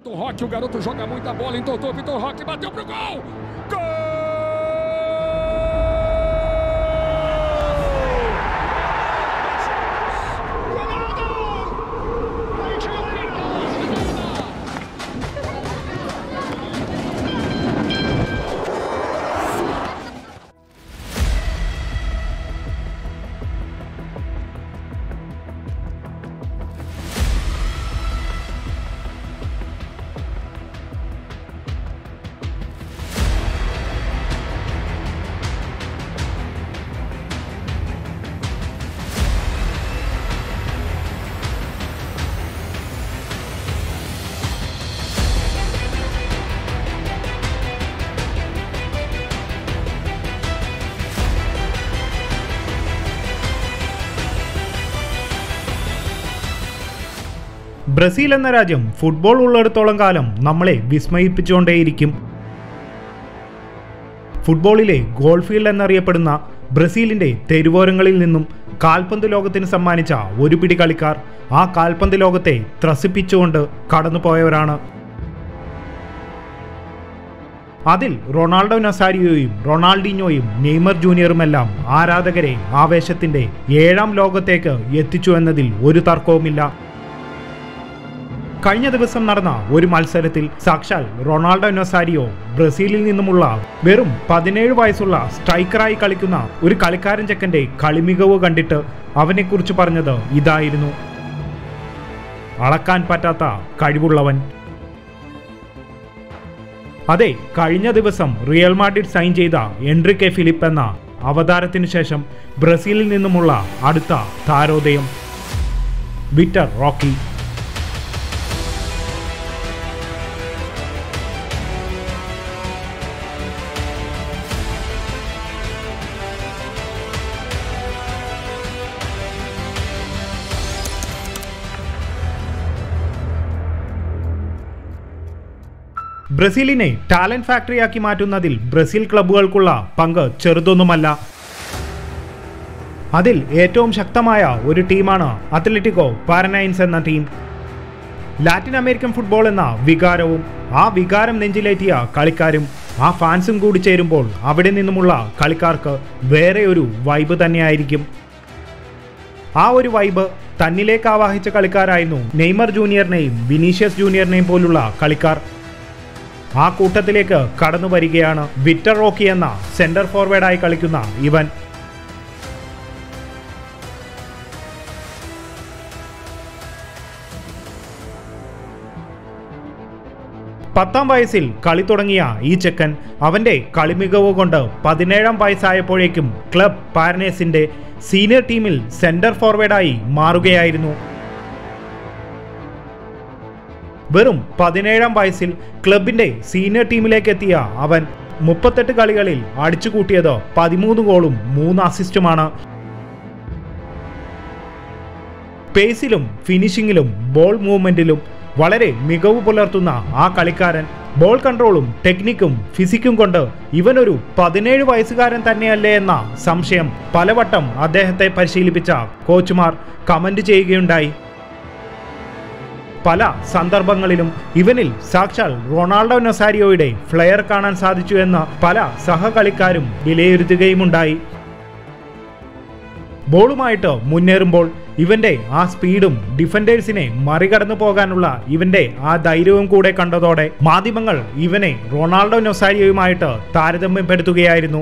Vitor Roque, o garoto joga muita bola, entortou Vitor Roque, bateu pro gol! Brazil എന്ന രാജ്യം football ഉള്ളിടത്തോളം കാലം നമ്മളെ വിസ്മയിപ്പിച്ചുകൊണ്ടേയിരിക്കും ഫുട്ബോളിലെ ഗോൾ ഫീൽഡ് എന്നറിയപ്പെടുന്ന ബ്രസീലിന്റെ തെരുവോരങ്ങളിൽ നിന്നും കാൽപന്ത് ലോകത്തിന് സമ്മാനിച്ച ഒരു പിടി കളിക്കാർ ആ കാൽപന്ത് ലോകത്തെ ത്രസിപ്പിച്ചുകൊണ്ട് കടന്നുപോയവരാണ് അതിൽ റൊണാൾഡോ നസാരിയോയും റൊണാൾഡിനോയും നെയ്മർ ജൂനിയറുമെല്ലാം ആരാധകരെ ആവേശത്തിന്റെ ഏഴാം ലോകത്തേക്ക് എത്തിച്ചു എന്നതിൽ ഒരു തർക്കവുമില്ല കഴിഞ്ഞ ദിവസം നടന്ന ഒരു മത്സരത്തിൽ സാക്ഷാൽ റൊണാൾഡോ നൊസാരിയോ ബ്രസീലിൽ നിന്നുമുള്ള വെറും പതിനേഴ് വയസ്സുള്ള സ്ട്രൈക്കറായി കളിക്കുന്ന ഒരു കളിക്കാരൻ ചെക്കന്റെ കളിമികവ് കണ്ടിട്ട് അവനെക്കുറിച്ച് പറഞ്ഞത് ഇതായിരുന്നു അളക്കാൻ പറ്റാത്ത കഴിവുള്ളവൻ അതെ കഴിഞ്ഞ ദിവസം റിയൽ മാഡ്രിഡ് സൈൻ ചെയ്ത എൻട്രിക്കെ ഫിലിപ്പ് എന്ന അവതാരത്തിനു ശേഷം ബ്രസീലിൽ നിന്നുമുള്ള അടുത്ത താരോദയം വിറ്റർ റോക്കി ബ്രസീലിനെ ടാലന്റ് ഫാക്ടറിയാക്കി മാറ്റുന്നതിൽ ബ്രസീൽ ക്ലബ്ബുകൾക്കുള്ള പങ്ക് ചെറുതൊന്നുമല്ല അതിൽ ഏറ്റവും ശക്തമായ ഒരു ടീമാണ് അത്ലറ്റിക്കോ പാരനൈൻസ് എന്ന ടീം ലാറ്റിൻ അമേരിക്കൻ ഫുട്ബോൾ എന്ന വികാരവും ആ വികാരം നെഞ്ചിലേറ്റിയ കളിക്കാരും ആ ഫാൻസും കൂടി ചേരുമ്പോൾ അവിടെ നിന്നുമുള്ള കളിക്കാർക്ക് വേറെ ഒരു വൈബ് തന്നെയായിരിക്കും ആ ഒരു വൈബ് തന്നിലേക്ക് ആവാഹിച്ച കളിക്കാരായിരുന്നു നെയ്മർ ജൂനിയറിനെയും വിനീഷ്യസ് ജൂനിയറിനെയും പോലുള്ള കളിക്കാർ ആ കൂട്ടത്തിലേക്ക് കടന്നു വരികയാണ് വിറ്റർ റോക്കി എന്ന സെന്റർ ഫോർവേഡായി കളിക്കുന്ന ഇവൻ പത്താം വയസ്സിൽ കളി തുടങ്ങിയ ഈ ചെക്കൻ അവന്റെ കളിമികവ് കൊണ്ട് പതിനേഴാം വയസ്സായപ്പോഴേക്കും ക്ലബ് പാരനേസിന്റെ സീനിയർ ടീമിൽ സെന്റർ ഫോർവേഡായി മാറുകയായിരുന്നു വെറും പതിനേഴാം വയസ്സിൽ ക്ലബിന്റെ സീനിയർ ടീമിലേക്ക് എത്തിയ അവൻ മുപ്പത്തെട്ട് കളികളിൽ അടിച്ചുകൂട്ടിയത് പതിമൂന്ന് ഗോളും മൂന്ന് അസിസ്റ്റുമാണ് പേസിലും ഫിനിഷിങ്ങിലും ബോൾ മൂവ്മെന്റിലും വളരെ മികവ് പുലർത്തുന്ന ആ കളിക്കാരൻ ബോൾ കൺട്രോളും ടെക്നിക്കും ഫിസിക്കും കൊണ്ട് ഇവനൊരു പതിനേഴ് വയസ്സുകാരൻ തന്നെയല്ലേ എന്ന സംശയം പലവട്ടം അദ്ദേഹത്തെ പരിശീലിപ്പിച്ച കോച്ചുമാർ കമന്റ് ചെയ്യുകയുണ്ടായി പല സന്ദർഭങ്ങളിലും ഇവനിൽ സാക്ഷാൽ റൊണാൾഡോ നൊസാരിയോയുടെ ഫ്ലെയർ കാണാൻ സാധിച്ചു എന്ന് പല സഹകളിക്കാരും വിലയിരുത്തുകയുമുണ്ടായി ബോളുമായിട്ട് മുന്നേറുമ്പോൾ ഇവന്റെ ആ സ്പീഡും ഡിഫൻഡേഴ്സിനെ മറികടന്നു പോകാനുള്ള ഇവന്റെ ആ ധൈര്യവും കൂടെ കണ്ടതോടെ മാധ്യമങ്ങൾ ഇവനെ റൊണാൾഡോ നൊസാരിയോയുമായിട്ട് താരതമ്യപ്പെടുത്തുകയായിരുന്നു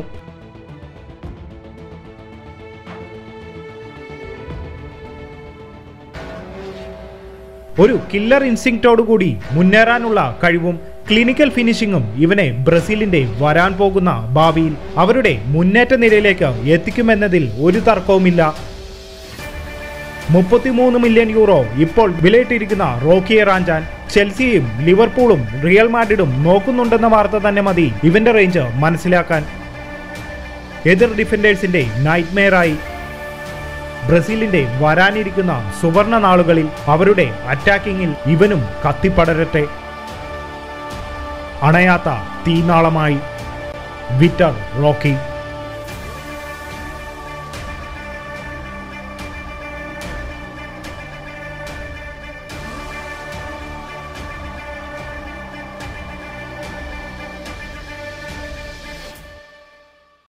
ഒരു കില്ലർ ഇൻസ്റ്റിങ്റ്റോടുകൂടി മുന്നേറാനുള്ള കഴിവും ക്ലിനിക്കൽ ഫിനിഷിങ്ങും ഇവനെ ബ്രസീലിന്റെ വരാൻ പോകുന്ന ഭാവിയിൽ അവരുടെ മുന്നേറ്റ നിരയിലേക്ക് എത്തിക്കുമെന്നതിൽ ഒരു തർക്കവുമില്ല മുപ്പത്തിമൂന്ന് മില്യൺ യൂറോ ഇപ്പോൾ വിലയിട്ടിരിക്കുന്ന റോക്കിയെ റാഞ്ചാൻ ചെൽസിയും ലിവർപൂളും റിയൽ മാഡ്രിഡും നോക്കുന്നുണ്ടെന്ന വാർത്ത തന്നെ മതി ഇവന്റെ റേഞ്ച് മനസ്സിലാക്കാൻ എതിർ ഡിഫൻഡേഴ്സിന്റെ നൈറ്റ്മെയറായി ബ്രസീലിന്റെ വരാനിരിക്കുന്ന സുവർണ നാളുകളിൽ അവരുടെ അറ്റാക്കിങ്ങിൽ ഇവനും കത്തിപ്പടരട്ടെ അണയാത്ത തീനാളമായി വിറ്റർ റോക്കി